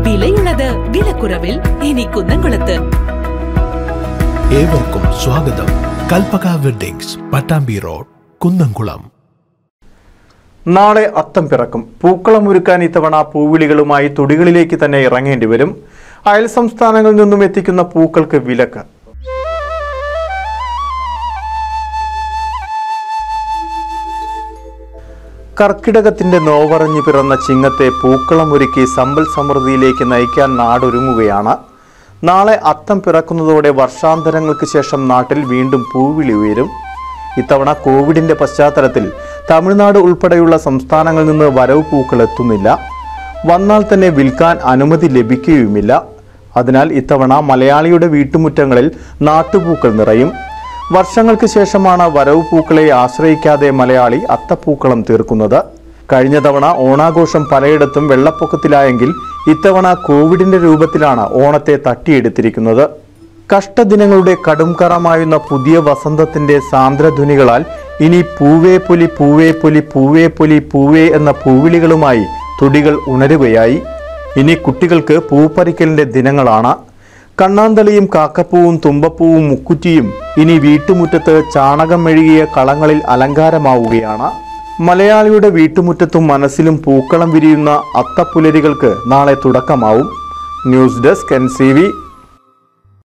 വിലയുള്ളത് വിലക്കുറവിൽ ഇനി കുന്നംകുളത്ത് ഏവർക്കും സ്വാഗതം കൽപ്പക വെഡ്ഡിങ്സ് പട്ടാമ്പി റോഡ് കുന്നംകുളം നാളെ അത്തം പിറക്കും പൂക്കളം ഒരുക്കാൻ ഇത്തവണ പൂവിളികളുമായി തൊടികളിലേക്ക് തന്നെ ഇറങ്ങേണ്ടി വരും അയൽ സംസ്ഥാനങ്ങളിൽ നിന്നും എത്തിക്കുന്ന പൂക്കൾക്ക് വിലക്ക് കർക്കിടകത്തിന്റെ നോവറഞ്ഞു പിറന്ന ചിങ്ങത്തെ പൂക്കളം ഒരുക്കി സമ്പൽ സമൃദ്ധിയിലേക്ക് നയിക്കാൻ നാടൊരുങ്ങുകയാണ് നാളെ അത്തം പിറക്കുന്നതോടെ വർഷാന്തരങ്ങൾക്ക് ശേഷം നാട്ടിൽ വീണ്ടും പൂവിളി ഉയരും ഇത്തവണ കോവിഡിന്റെ പശ്ചാത്തലത്തിൽ തമിഴ്നാട് ഉൾപ്പെടെയുള്ള സംസ്ഥാനങ്ങളിൽ നിന്ന് വരവ് പൂക്കൾ എത്തുന്നില്ല വന്നാൽ തന്നെ വിൽക്കാൻ അനുമതി ലഭിക്കുകയുമില്ല അതിനാൽ ഇത്തവണ മലയാളിയുടെ വീട്ടുമുറ്റങ്ങളിൽ നാട്ടുപൂക്കൾ നിറയും വർഷങ്ങൾക്ക് ശേഷമാണ് വരവ് പൂക്കളെ ആശ്രയിക്കാതെ മലയാളി അത്തപ്പൂക്കളം തീർക്കുന്നത് കഴിഞ്ഞ തവണ ഓണാഘോഷം പലയിടത്തും വെള്ളപ്പൊക്കത്തിലായെങ്കിൽ ഇത്തവണ കോവിഡിന്റെ രൂപത്തിലാണ് ഓണത്തെ തട്ടിയെടുത്തിരിക്കുന്നത് കഷ്ടദിനങ്ങളുടെ കടുംകറമായുന്ന പുതിയ വസന്തത്തിന്റെ സാന്ദ്രധ്വനികളാൽ ഇനി പൂവേ പൊലി പൂവേ പൊലി പൂവേ പൊലി പൂവേ എന്ന പൂവിളികളുമായി തുടികൾ ഉണരുകയായി ഇനി കുട്ടികൾക്ക് പൂപ്പറിക്കലിന്റെ ദിനങ്ങളാണ് കണ്ണാന്തളിയും കാക്കപ്പൂവും തുമ്പപ്പൂവും മുക്കുറ്റിയും ഇനി വീട്ടുമുറ്റത്ത് ചാണകം മെഴുകിയ കളങ്ങളിൽ അലങ്കാരമാവുകയാണ് മലയാളിയുടെ വീട്ടുമുറ്റത്തും മനസ്സിലും പൂക്കളം വിരിയുന്ന അത്തപ്പുലരികൾക്ക് നാളെ തുടക്കമാവും ന്യൂസ് ഡെസ്ക് എൻ